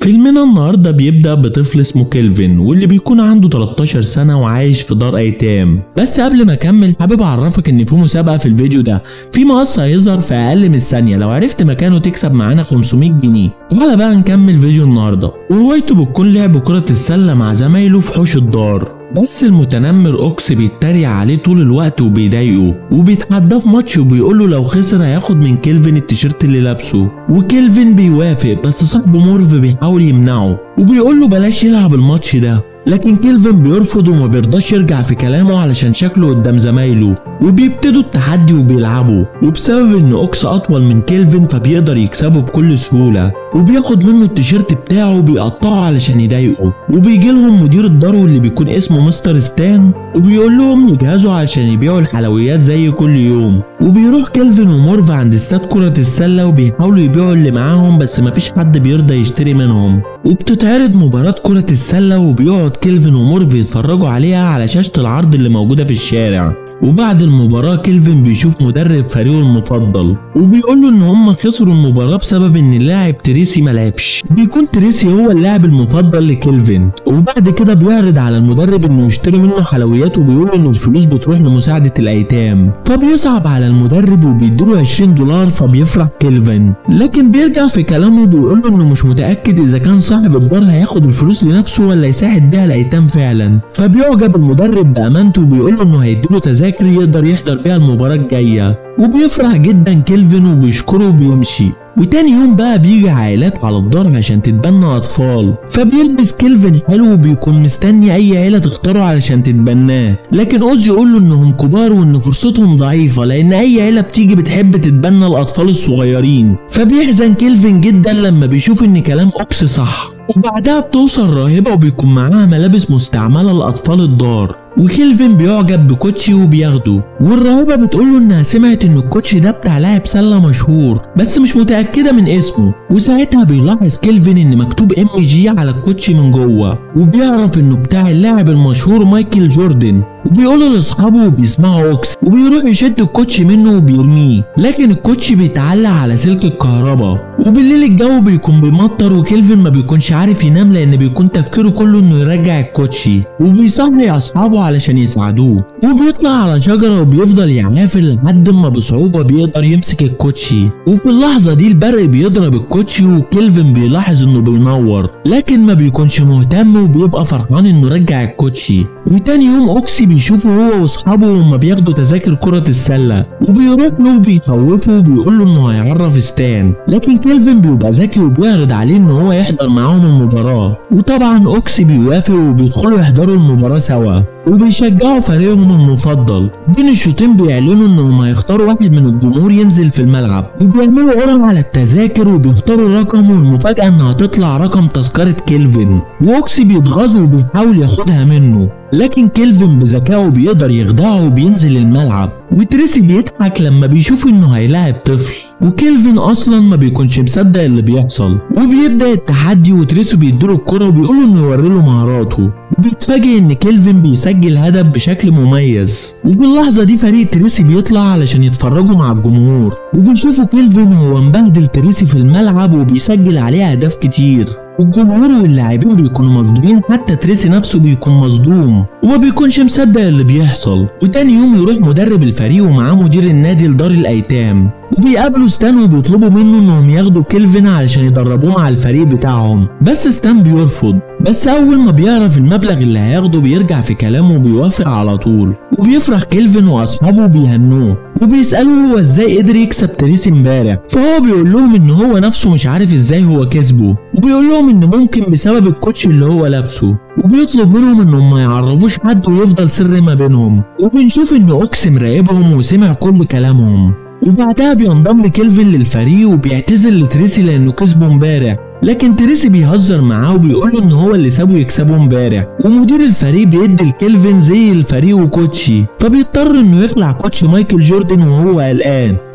فيلمنا النهارده بيبدأ بطفل اسمه كيلفن واللي بيكون عنده 13 سنة وعايش في دار أيتام بس قبل ما أكمل حابب أعرفك إن في مسابقة في الفيديو ده في مقص هيظهر في أقل من ثانية لو عرفت مكانه تكسب معانا 500 جنيه تعالى بقى نكمل فيديو النهارده وهوايته بتكون لعب كرة السلة مع زمايله في حوش الدار بس المتنمر اوكس بيتريق عليه طول الوقت وبيضايقه وبيتحداه في ماتش وبيقوله لو خسر هياخد من كيلفن التيشيرت اللي لابسه وكيلفن بيوافق بس صاحبه مورف بيحاول يمنعه وبيقوله بلاش يلعب الماتش ده لكن كيلفن بيرفض وما بيرضاش يرجع في كلامه علشان شكله قدام زمايله وبيبتدوا التحدي وبيلعبوا وبسبب ان اوكس اطول من كيلفن فبيقدر يكسبه بكل سهوله وبياخد منه التيشيرت بتاعه وبيقطعه علشان يضايقه وبيجي لهم مدير الدار واللي بيكون اسمه مستر ستان وبيقول لهم يجهزوا علشان يبيعوا الحلويات زي كل يوم وبيروح كيلفن ومورف عند استاد كرة السلة وبيحاولوا يبيعوا اللي معاهم بس مفيش حد بيرضى يشتري منهم وبتتعرض مباراة كرة السلة وبيقعد كيلفن ومورف يتفرجوا عليها على شاشة العرض اللي موجودة في الشارع وبعد المباراة كيلفن بيشوف مدرب فريقه المفضل وبيقول له ان هم خسروا المباراة بسبب ان اللاعب تريسي ملعبش بيكون تريسي هو اللاعب المفضل لكيلفن وبعد كده بيعرض على المدرب انه يشتري منه حلويات وبيقول له ان الفلوس بتروح لمساعدة الايتام فبيصعب على المدرب وبيديله 20 دولار فبيفرح كيلفن لكن بيرجع في كلامه وبيقول له انه مش متأكد اذا كان صاحب الدار هياخد الفلوس لنفسه ولا يساعد بيها الايتام فعلا فبيعجب المدرب بامانته وبيقول له انه هيديله تذاكر يقدر يحضر بيها المباراة الجاية وبيفرح جدا كيلفن وبيشكره وبيمشي وتاني يوم بقى بيجي عائلات على الدار عشان تتبنى أطفال فبيلبس كيلفن حلو وبيكون مستني أي عيلة تختاره علشان تتبناه لكن أوز يقول له إنهم كبار وإن فرصتهم ضعيفة لأن أي عيلة بتيجي بتحب تتبنى الأطفال الصغيرين فبيحزن كيلفن جدا لما بيشوف إن كلام أوكس صح وبعدها بتوصل راهبة وبيكون معاها ملابس مستعملة لأطفال الدار وكيلفن بيعجب بكوتشي وبياخده والراهبة بتقوله انها سمعت ان الكوتشي ده بتاع لاعب سلة مشهور بس مش متأكدة من اسمه وساعتها بيلاحظ كيلفن ان مكتوب ام جي على الكوتشي من جوه وبيعرف انه بتاع اللاعب المشهور مايكل جوردن وبيقوله لاصحابه وبيسمعوا اوكس وبيروح يشد الكوتشي منه وبيرميه لكن الكوتشي بيتعلق على سلك الكهرباء وبالليل الجو بيكون بيمطر وكيلفن ما بيكونش عارف ينام لان بيكون تفكيره كله انه يرجع الكوتشي وبيصحي اصحابه علشان يساعدوه وبيطلع على شجره وبيفضل يعافر لحد ما بصعوبه بيقدر يمسك الكوتشي وفي اللحظه دي البرق بيضرب الكوتشي وكيلفن بيلاحظ انه بينور لكن ما بيكونش مهتم وبيبقى فرحان انه رجع الكوتشي وتاني يوم اوكسي بيشوفه هو واصحابه وهما بياخدوا تذاكر كرة السلة وبيروح له وبيخوفه وبيقول له انه هيعرف ستان لكن كيلفن بيبقى ذكي وبيعرض عليه ان هو يحضر معاهم المباراة وطبعا اوكسي بيوافق وبيدخلوا يحضروا المباراة سوا وبيشجعوا فريقهم المفضل بين الشوطين بيعلنوا انهم هيختاروا واحد من الجمهور ينزل في الملعب وبيعملوا قرعة على التذاكر وبيختاروا رقم والمفاجأة انها تطلع رقم تذكرة كيلفن واوكسي بيتغاظ وبيحاول ياخدها منه لكن كيلفن بذكائه بيقدر يخدعه وبينزل الملعب وتريسي بيضحك لما بيشوف انه هيلاعب طفل وكيلفن اصلا ما بيكونش مصدق اللي بيحصل وبيبدا التحدي وتريسي بيديله الكرة وبيقوله انه يوري له مهاراته وبيتفاجئ ان كيلفن بيسجل هدف بشكل مميز وفي اللحظة دي فريق تريسي بيطلع علشان يتفرجوا مع الجمهور وبنشوفوا كيلفن هو مبهدل تريسي في الملعب وبيسجل عليه اهداف كتير والجمهور واللاعبين بيكونوا مصدومين حتى تريسي نفسه بيكون مصدوم وما بيكونش مصدق اللي بيحصل وتاني يوم يروح مدرب الفريق ومعاه مدير النادي لدار الايتام وبيقابلوا ستان وبيطلبوا منه انهم ياخدوا كيلفن علشان يدربوه مع الفريق بتاعهم بس ستان بيرفض بس اول ما بيعرف المبلغ اللي هياخده بيرجع في كلامه وبيوافق على طول وبيفرح كيلفن واصحابه بيهنوه وبيسالوه هو ازاي قدر يكسب تريسي امبارح فهو بيقول لهم ان هو نفسه مش عارف ازاي هو كسبه وبيقول لهم ان ممكن بسبب الكوتش اللي هو لابسه وبيطلب منهم انهم ما يعرفوش حد ويفضل سر ما بينهم وبنشوف ان اوكس مراقبهم وسمع كل كلامهم وبعدها بينضم كيلفن للفريق وبيعتذر لتريسي لانه كسبه امبارح لكن تريسي بيهزر معاه وبيقول له ان هو اللي سابه يكسبه امبارح ومدير الفريق بيدي لكيلفن زي الفريق وكوتشي فبيضطر انه يخلع كوتش مايكل جوردن وهو قلقان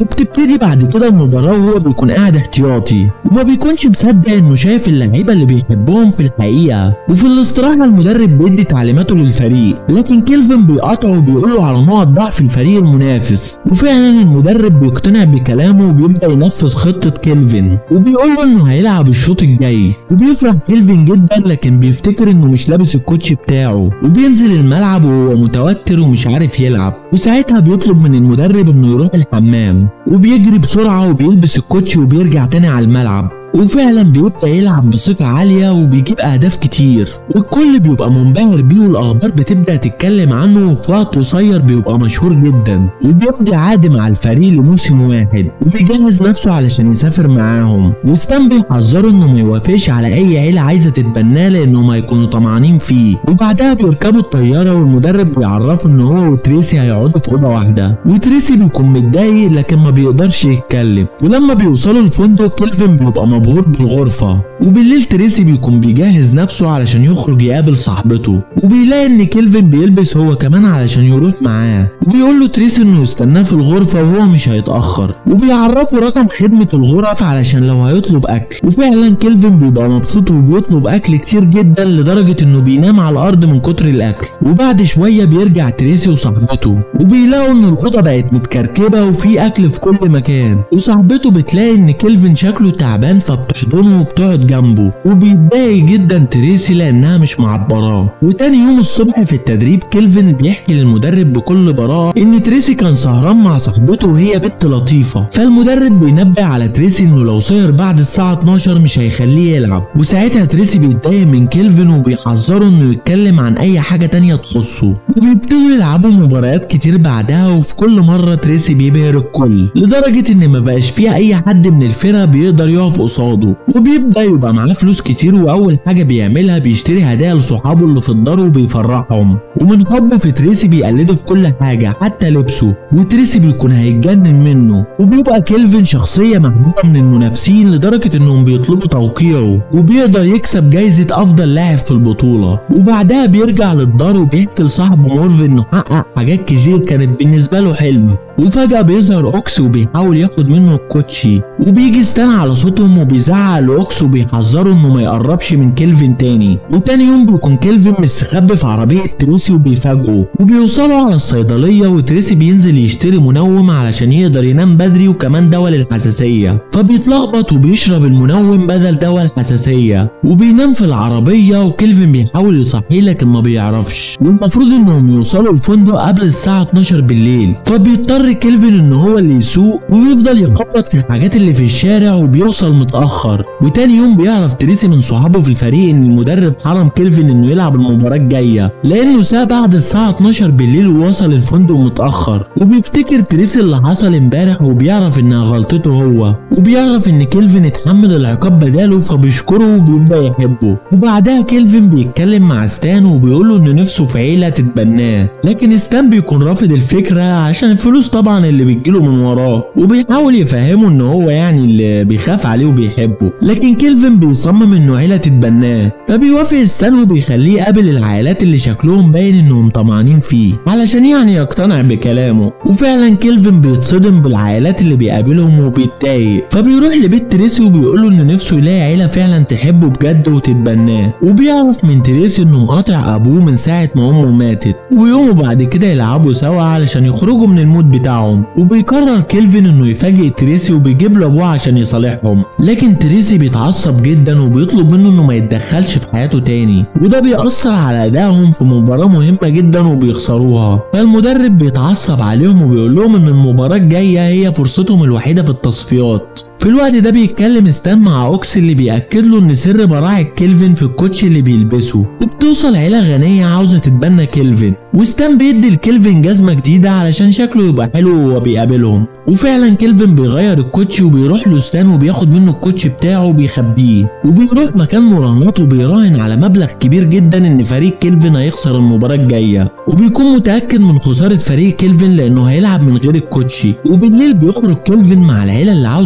وبتبتدي بعد كده المباراة وهو بيكون قاعد احتياطي وما بيكونش مصدق انه شايف اللعيبة اللي بيحبهم في الحقيقة وفي الاستراحة المدرب بيدي تعليماته للفريق لكن كيلفن بيقاطعه وبيقول له على نقط ضعف الفريق المنافس وفعلا المدرب بيقتنع بكلامه وبيبدأ ينفذ خطة كيلفن وبيقول له انه هيلعب الشوط الجاي وبيفرح كيلفن جدا لكن بيفتكر انه مش لابس الكوتش بتاعه وبينزل الملعب وهو متوتر ومش عارف يلعب وساعتها بيطلب من المدرب انه يروح الحمام وبيجري بسرعة وبيلبس الكوتش وبيرجع تاني على الملعب وفعلا بيبدأ يلعب بثقة عالية وبيجيب أهداف كتير والكل بيبقى منبهر بيه والأخبار بتبدأ تتكلم عنه وفي وقت قصير بيبقى مشهور جدا وبيمضي عقد مع الفريق لموسم واحد وبيجهز نفسه علشان يسافر معاهم وستان بيحذره إنه ما يوافقش على أي عيلة عايزة تتبناه لأنهم هيكونوا طمعانين فيه وبعدها بيركبوا الطيارة والمدرب بيعرفه إن هو وتريسي هيقعدوا في أوضة واحدة وتريسي بيكون متضايق لكن ما بيقدرش يتكلم ولما بيوصلوا الفندق كيلفن بيبقى مبهور بالغرفة وبالليل تريسي بيكون بيجهز نفسه علشان يخرج يقابل صاحبته وبيلاقي ان كيلفن بيلبس هو كمان علشان يروح معاه وبيقول له تريسي انه يستناه في الغرفة وهو مش هيتأخر وبيعرفه رقم خدمة الغرف علشان لو هيطلب اكل وفعلا كيلفن بيبقى مبسوط وبيطلب اكل كتير جدا لدرجة انه بينام على الارض من كتر الاكل وبعد شوية بيرجع تريسي وصاحبته وبيلاقوا ان الاوضة بقت متكركبة وفي اكل في كل مكان وصاحبته بتلاقي ان كيلفن شكله تعبان فبتحضنه وبتقعد جنبه وبيتضايق جدا تريسي لانها مش معبراه وتاني يوم الصبح في التدريب كيلفن بيحكي للمدرب بكل براءة ان تريسي كان سهران مع صاحبته وهي بنت لطيفة فالمدرب بينبه على تريسي انه لو سهر بعد الساعة 12 مش هيخليه يلعب وساعتها تريسي بيتضايق من كيلفن وبيحذره انه يتكلم عن اي حاجة تانية تخصه وبيبتدوا يلعبوا مباريات كتير بعدها وفي كل مرة تريسي بيبهر الكل لدرجة ان ما بقاش فيها اي حد من الفرقة بيقدر يقف قصاده وبيبدأ يبقى معاه فلوس كتير واول حاجة بيعملها بيشتري هدايا لصحابه اللي في الدار وبيفرحهم ومن حبه في تريسي بيقلده في كل حاجة حتى لبسه وتريسي بيكون هيتجنن منه وبيبقى كيلفن شخصية محبوبة من المنافسين لدرجة انهم بيطلبوا توقيعه وبيقدر يكسب جايزة افضل لاعب في البطولة وبعدها بيرجع للدار وبيحكي لصاحبه مورف انه حقق حاجات كتير كانت بالنسبة له حلم وفجأة بيظهر أوكس وبيحاول ياخد منه الكوتشي وبيجي ستان على صوتهم وبيزعق لأوكس وبيحذره إنه ما يقربش من كيلفن تاني وتاني يوم بيكون كيلفن مستخبي في عربية تريسي وبيفاجئه وبيوصلوا على الصيدلية وتريسي بينزل يشتري منوم علشان يقدر ينام بدري وكمان دواء للحساسية فبيتلخبط وبيشرب المنوم بدل دواء الحساسية وبينام في العربية وكيلفن بيحاول يصحيه لكن ما بيعرفش والمفروض إنهم يوصلوا الفندق قبل الساعة 12 بالليل فبيضطر بيضطر كيلفن ان هو اللي يسوق وبيفضل يخبط في الحاجات اللي في الشارع وبيوصل متاخر وتاني يوم بيعرف تريسي من صحابه في الفريق ان المدرب حرم كيلفن انه يلعب المباراه الجايه لانه ساب بعد الساعه 12 بالليل ووصل الفندق متاخر وبيفتكر تريسي اللي حصل امبارح وبيعرف انها غلطته هو وبيعرف ان كيلفن اتحمل العقاب بداله فبيشكره وبيبدا يحبه وبعدها كيلفن بيتكلم مع ستان وبيقول له ان نفسه في عيله تتبناه لكن ستان بيكون رافض الفكره عشان الفلوس طبعا اللي بتجيله من وراه وبيحاول يفهمه ان هو يعني اللي بيخاف عليه وبيحبه لكن كيلفن بيصمم انه عيله تتبناه فبيوافق ستان وبيخليه يقابل العائلات اللي شكلهم باين انهم طمعانين فيه علشان يعني يقتنع بكلامه وفعلا كيلفن بيتصدم بالعائلات اللي بيقابلهم وبيتضايق فبيروح لبيت تريسي وبيقول له ان نفسه يلاقي عيله فعلا تحبه بجد وتتبناه وبيعرف من تريسي انه مقاطع ابوه من ساعه ما امه ماتت ويقوموا بعد كده يلعبوا سوا علشان يخرجوا من المود بتاعهم وبيقرر كيلفن انه يفاجئ تريسي وبيجيب له ابوه عشان يصالحهم لكن تريسي بيتعصب جدا وبيطلب منه انه ما يتدخلش في حياته تاني وده بيأثر على ادائهم في مباراة مهمة جدا وبيخسروها فالمدرب بيتعصب عليهم وبيقول لهم ان المباراة الجاية هي فرصتهم الوحيدة في التصفيات في الوقت ده بيتكلم ستان مع اوكس اللي بيأكد له ان سر براعة كيلفن في الكوتش اللي بيلبسه وبتوصل عيلة غنية عاوزة تتبنى كيلفن وستان بيدي لكيلفن جزمة جديدة علشان شكله يبقى حلو وهو بيقابلهم وفعلا كيلفن بيغير الكوتش وبيروح لستان وبياخد منه الكوتش بتاعه وبيخبيه وبيروح مكان مراهنات وبيراهن على مبلغ كبير جدا ان فريق كيلفن هيخسر المباراة الجاية وبيكون متأكد من خسارة فريق كيلفن لانه هيلعب من غير الكوتشي وبالليل بيخرج كيلفن مع العيلة اللي عاوزة تتبنى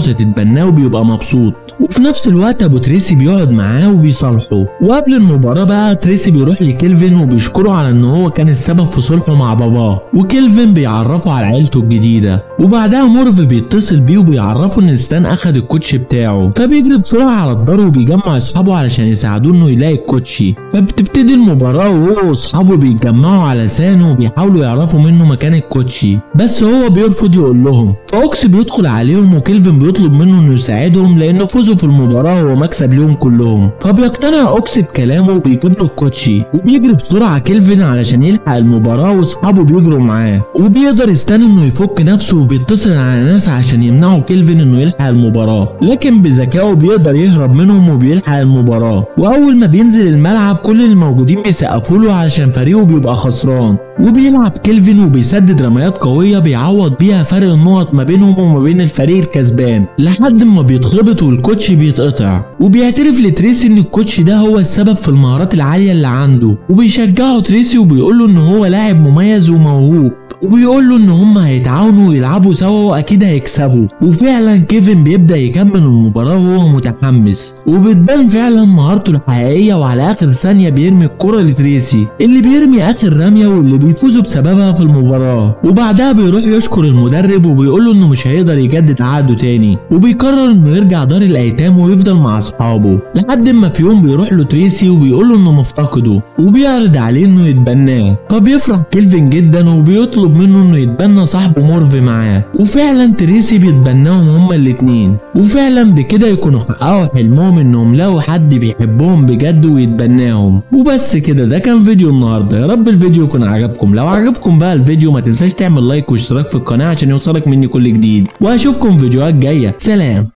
بيتبناه وبيبقى مبسوط وفي نفس الوقت ابو تريسي بيقعد معاه وبيصالحه وقبل المباراة بقى تريسي بيروح لكيلفن وبيشكره على ان هو كان السبب في صلحه مع باباه وكيلفن بيعرفه على عيلته الجديدة وبعدها مورف بيتصل بيه وبيعرفه ان ستان اخد الكوتش بتاعه فبيجري بسرعة على الدار وبيجمع اصحابه علشان يساعدوه انه يلاقي الكوتشي فبتبتدي المباراة وهو واصحابه بيتجمعوا على سانو وبيحاولوا يعرفوا منه مكان الكوتشي بس هو بيرفض يقول لهم فاوكس بيدخل عليهم وكيلفن بيطلب منه انه يساعدهم لانه فوزوا في المباراة هو مكسب ليهم كلهم فبيقتنع اوكس بكلامه وبيجيب له الكوتشي وبيجري بسرعة كيلفن علشان يلحق المباراة واصحابه بيجروا معاه وبيقدر يستنى انه يفك نفسه وبيتصل على ناس عشان يمنعوا كيلفن انه يلحق المباراة لكن بذكائه بيقدر يهرب منهم وبيلحق المباراة واول ما بينزل الملعب كل الموجودين بيسقفوا له علشان فريقه بيبقى خسران وبيلعب كيلفن وبيسدد رميات قوية بيعوض بيها فرق النقط ما بينهم وما بين الفريق الكسبان لحد ما بيتخبط والكوتش بيتقطع وبيعترف لتريسي ان الكوتش ده هو السبب في المهارات العالية اللي عنده وبيشجعه تريسي وبيقول له ان هو لاعب مميز وموهوب وبيقول له ان هم هيتعاونوا ويلعبوا سوا واكيد هيكسبوا وفعلا كيفن بيبدا يكمل المباراه وهو متحمس وبتبان فعلا مهارته الحقيقيه وعلى اخر ثانيه بيرمي الكره لتريسي اللي بيرمي اخر رميه واللي بيفوزوا بسببها في المباراه وبعدها بيروح يشكر المدرب وبيقول له انه مش هيقدر يجدد عقده تاني وبيقرر انه يرجع دار الايتام ويفضل مع اصحابه لحد ما في يوم بيروح له تريسي وبيقول له انه مفتقده وبيعرض عليه انه يتبناه فبيفرح كيلفن جدا وبيطلب منه انه يتبنى صاحبه مورف معاه وفعلا تريسي بيتبناهم هما الاتنين وفعلا بكده يكونوا حققوا حلمهم انهم لقوا حد بيحبهم بجد ويتبناهم وبس كده ده كان فيديو النهارده يا رب الفيديو يكون عجبكم لو عجبكم بقى الفيديو ما تنساش تعمل لايك واشتراك في القناه عشان يوصلك مني كل جديد واشوفكم فيديوهات جايه سلام